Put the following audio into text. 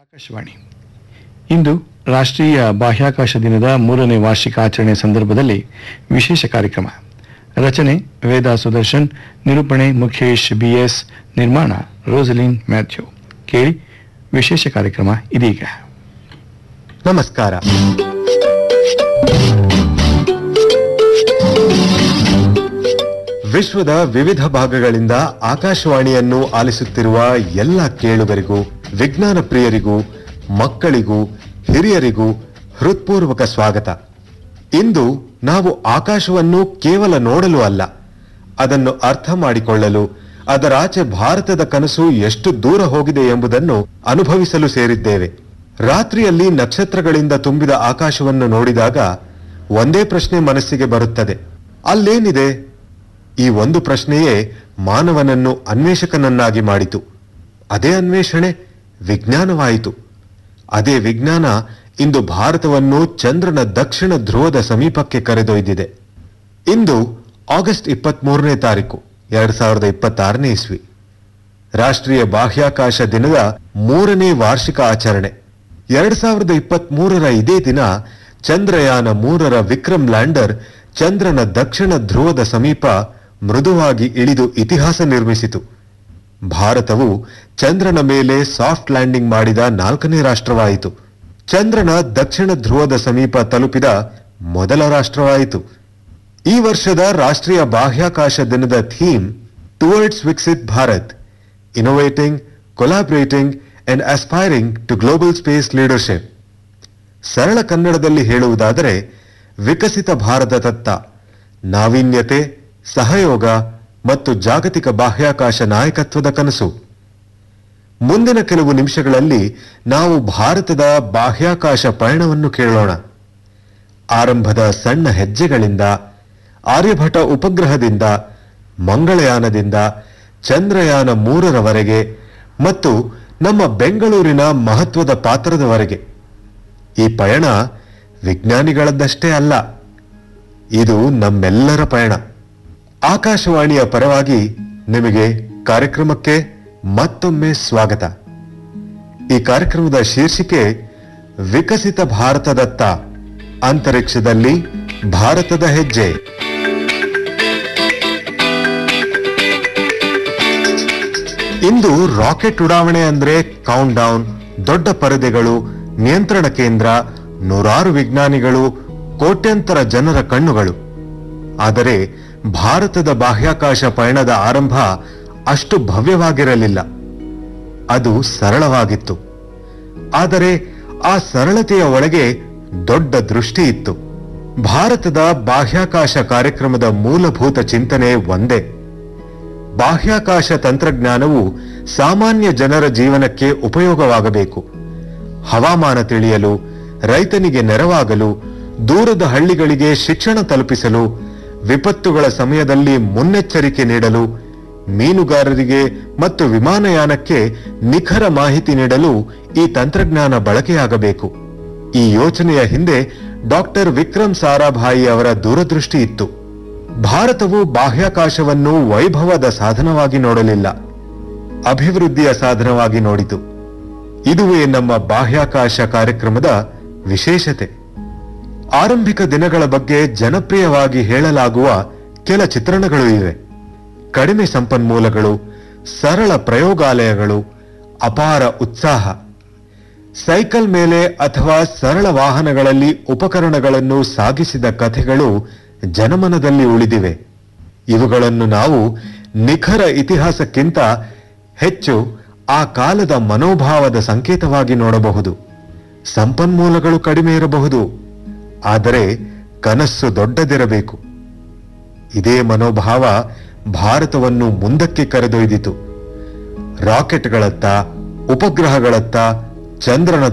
ಆಕಾಶವಾಣಿ ಇಂದು ರಾಷ್ಟ್ರೀಯ ಬಾಹ್ಯಾಕಾಶ ದಿನದ ಮೂರನೇ ವಾರ್ಷಿಕ ಆಚರಣೆ ಸಂದರ್ಭದಲ್ಲಿ ವಿಶೇಷ ಕಾರ್ಯಕ್ರಮ ರಚನೆ ವೇದಾ ಸುದರ್ಶನ್ ನಿರೂಪಣೆ ಮುಖೇಶ್ ಬಿಎಸ್ ನಿರ್ಮಾಣ ರೋಸಲಿನ್ ಮ್ಯಾಥ್ಯೂ ಕೇಳಿ ವಿಶೇಷ ಕಾರ್ಯಕ್ರಮ ಇದೀಗ ನಮಸ್ಕಾರ ವಿಶ್ವದ ವಿವಿಧ ಭಾಗಗಳಿಂದ ಆಕಾಶವಾಣಿಯನ್ನು ಆಲಿಸುತ್ತಿರುವ ಎಲ್ಲ ಕೇಳುಗರಿಗೂ ವಿಜ್ಞಾನ ಪ್ರಿಯರಿಗೂ ಮಕ್ಕಳಿಗೂ ಹಿರಿಯರಿಗೂ ಹೃತ್ಪೂರ್ವಕ ಸ್ವಾಗತ ಇಂದು ನಾವು ಆಕಾಶವನ್ನು ಕೇವಲ ನೋಡಲು ಅಲ್ಲ ಅದನ್ನು ಅರ್ಥ ಮಾಡಿಕೊಳ್ಳಲು ಅದರಾಚೆ ಭಾರತದ ಕನಸು ಎಷ್ಟು ದೂರ ಹೋಗಿದೆ ಎಂಬುದನ್ನು ಅನುಭವಿಸಲು ಸೇರಿದ್ದೇವೆ ರಾತ್ರಿಯಲ್ಲಿ ನಕ್ಷತ್ರಗಳಿಂದ ತುಂಬಿದ ಆಕಾಶವನ್ನು ನೋಡಿದಾಗ ಒಂದೇ ಪ್ರಶ್ನೆ ಮನಸ್ಸಿಗೆ ಬರುತ್ತದೆ ಅಲ್ಲೇನಿದೆ ಈ ಒಂದು ಪ್ರಶ್ನೆಯೇ ಮಾನವನನ್ನು ಅನ್ವೇಷಕನನ್ನಾಗಿ ಮಾಡಿತು ಅದೇ ಅನ್ವೇಷಣೆ ವಿಜ್ಞಾನವಾಯಿತು ಅದೇ ವಿಜ್ಞಾನ ಇಂದು ಭಾರತವನ್ನು ಚಂದ್ರನ ದಕ್ಷಿಣ ಧ್ರುವದ ಸಮೀಪಕ್ಕೆ ಕರೆದೊಯ್ದಿದೆ ಇಂದು ಆಗಸ್ಟ್ ಇಪ್ಪತ್ಮೂರನೇ ತಾರೀಕು ಎರಡ್ ಸಾವಿರದ ಇಪ್ಪತ್ತಾರನೇ ಇಸ್ವಿ ರಾಷ್ಟ್ರೀಯ ಬಾಹ್ಯಾಕಾಶ ದಿನದ ಮೂರನೇ ವಾರ್ಷಿಕ ಆಚರಣೆ ಎರಡ್ ಸಾವಿರದ ಇಪ್ಪತ್ಮೂರರ ಇದೇ ದಿನ ಚಂದ್ರಯಾನ ಮೂರರ ವಿಕ್ರಮ್ ಲ್ಯಾಂಡರ್ ಚಂದ್ರನ ದಕ್ಷಿಣ ಧ್ರುವದ ಸಮೀಪ ಮೃದುವಾಗಿ ಇಳಿದು ಇತಿಹಾಸ ನಿರ್ಮಿಸಿತು ಭಾರತವು ಚಂದ್ರನ ಮೇಲೆ ಸಾಫ್ಟ್ ಲ್ಯಾಂಡಿಂಗ್ ಮಾಡಿದ ನಾಲ್ಕನೇ ರಾಷ್ಟ್ರವಾಯಿತು ಚಂದ್ರನ ದಕ್ಷಿಣ ಧ್ರುವದ ಸಮೀಪ ತಲುಪಿದ ಮೊದಲ ರಾಷ್ಟ್ರವಾಯಿತು ಈ ವರ್ಷದ ರಾಷ್ಟ್ರೀಯ ಬಾಹ್ಯಾಕಾಶ ದಿನದ theme towards Viksit Bharat innovating collaborating and aspiring to global space leadership ಸರಳ ಕನ್ನಡದಲ್ಲಿ ಹೇಳುವುದಾದರೆ ವಿಕಸಿತ ಭಾರತದತ್ತ ನಾವೀನ್ಯತೆ ಸಹಯೋಗ ಮತ್ತು ಜಾಗತಿಕ ಬಾಹ್ಯಾಕಾಶ ನಾಯಕತ್ವದ ಕನಸು ಮುಂದಿನ ಕೆಲವು ನಿಮಿಷಗಳಲ್ಲಿ ನಾವು ಭಾರತದ ಬಾಹ್ಯಾಕಾಶ ಪಯಣವನ್ನು ಕೇಳೋಣ ಆರಂಭದ ಸಣ್ಣ ಹೆಜ್ಜೆಗಳಿಂದ ಆರ್ಯಭಟ ಉಪಗ್ರಹದಿಂದ ಮಂಗಳಯಾನದಿಂದ ಚಂದ್ರಯಾನ ಮೂರರವರೆಗೆ ಮತ್ತು ನಮ್ಮ ಬೆಂಗಳೂರಿನ ಮಹತ್ವದ ಪಾತ್ರದವರೆಗೆ ಈ ಪಯಣ ವಿಜ್ಞಾನಿಗಳದ್ದಷ್ಟೇ ಅಲ್ಲ ಇದು ನಮ್ಮೆಲ್ಲರ ಪಯಣ ಆಕಾಶವಾಣಿಯ ಪರವಾಗಿ ನಿಮಗೆ ಕಾರ್ಯಕ್ರಮಕ್ಕೆ ಮತ್ತೊಮ್ಮೆ ಸ್ವಾಗತ ಈ ಕಾರ್ಯಕ್ರಮದ ಶೀರ್ಷಿಕೆ ವಿಕಸಿತ ಭಾರತದತ್ತ ಅಂತರಿಕ್ಷದಲ್ಲಿ ಭಾರತದ ಹೆಜ್ಜೆ ಇಂದು ರಾಕೆಟ್ ಉಡಾವಣೆ ಅಂದ್ರೆ ಕೌಂಟ್ ಡೌನ್ ದೊಡ್ಡ ಪರದೆಗಳು ನಿಯಂತ್ರಣ ಕೇಂದ್ರ ನೂರಾರು ವಿಜ್ಞಾನಿಗಳು ಕೋಟ್ಯಂತರ ಜನರ ಕಣ್ಣುಗಳು ಆದರೆ ಭಾರತದ ಬಾಹ್ಯಾಕಾಶ ಪಯಣದ ಆರಂಭ ಅಷ್ಟು ಭವ್ಯವಾಗಿರಲಿಲ್ಲ ಅದು ಸರಳವಾಗಿತ್ತು ಆದರೆ ಆ ಸರಳತೆಯ ಒಳಗೆ ದೊಡ್ಡ ದೃಷ್ಟಿ ಇತ್ತು ಭಾರತದ ಬಾಹ್ಯಾಕಾಶ ಕಾರ್ಯಕ್ರಮದ ಮೂಲಭೂತ ಚಿಂತನೆ ಒಂದೇ ಬಾಹ್ಯಾಕಾಶ ತಂತ್ರಜ್ಞಾನವು ಸಾಮಾನ್ಯ ಜನರ ಜೀವನಕ್ಕೆ ಉಪಯೋಗವಾಗಬೇಕು ಹವಾಮಾನ ತಿಳಿಯಲು ರೈತನಿಗೆ ನೆರವಾಗಲು ದೂರದ ಹಳ್ಳಿಗಳಿಗೆ ಶಿಕ್ಷಣ ತಲುಪಿಸಲು ವಿಪತ್ತುಗಳ ಸಮಯದಲ್ಲಿ ಮುನ್ನೆಚ್ಚರಿಕೆ ನೀಡಲು ಮೀನುಗಾರರಿಗೆ ಮತ್ತು ವಿಮಾನಯಾನಕ್ಕೆ ನಿಖರ ಮಾಹಿತಿ ನೀಡಲು ಈ ತಂತ್ರಜ್ಞಾನ ಬಳಕೆಯಾಗಬೇಕು ಈ ಯೋಚನೆಯ ಹಿಂದೆ ಡಾಕ್ಟರ್ ವಿಕ್ರಮ್ ಸಾರಾಭಾಯಿ ಅವರ ದೂರದೃಷ್ಟಿ ಇತ್ತು ಭಾರತವು ಬಾಹ್ಯಾಕಾಶವನ್ನು ವೈಭವದ ಸಾಧನವಾಗಿ ನೋಡಲಿಲ್ಲ ಅಭಿವೃದ್ಧಿಯ ಸಾಧನವಾಗಿ ನೋಡಿತು ಇದುವೇ ನಮ್ಮ ಬಾಹ್ಯಾಕಾಶ ಕಾರ್ಯಕ್ರಮದ ವಿಶೇಷತೆ ಆರಂಭಿಕ ದಿನಗಳ ಬಗ್ಗೆ ಜನಪ್ರಿಯವಾಗಿ ಹೇಳಲಾಗುವ ಕೆಲ ಚಿತ್ರಣಗಳು ಇವೆ ಕಡಿಮೆ ಸಂಪನ್ಮೂಲಗಳು ಸರಳ ಪ್ರಯೋಗಾಲಯಗಳು ಅಪಾರ ಉತ್ಸಾಹ ಸೈಕಲ್ ಮೇಲೆ ಅಥವಾ ಸರಳ ವಾಹನಗಳಲ್ಲಿ ಉಪಕರಣಗಳನ್ನು ಸಾಗಿಸಿದ ಕಥೆಗಳು ಜನಮನದಲ್ಲಿ ಉಳಿದಿವೆ ಇವುಗಳನ್ನು ನಾವು ನಿಖರ ಇತಿಹಾಸಕ್ಕಿಂತ ಹೆಚ್ಚು ಆ ಕಾಲದ ಮನೋಭಾವದ ಸಂಕೇತವಾಗಿ ನೋಡಬಹುದು ಸಂಪನ್ಮೂಲಗಳು ಕಡಿಮೆ ಇರಬಹುದು ಆದರೆ ಕನಸ್ಸು ದೊಡ್ಡದಿರಬೇಕು ಇದೇ ಮನೋಭಾವ ಭಾರತವನ್ನು ಮುಂದಕ್ಕೆ ಕರೆದೊಯ್ದಿತು ರಾಕೆಟ್ಗಳತ್ತ ಉಪಗ್ರಹಗಳತ್ತ ಚಂದ್ರನ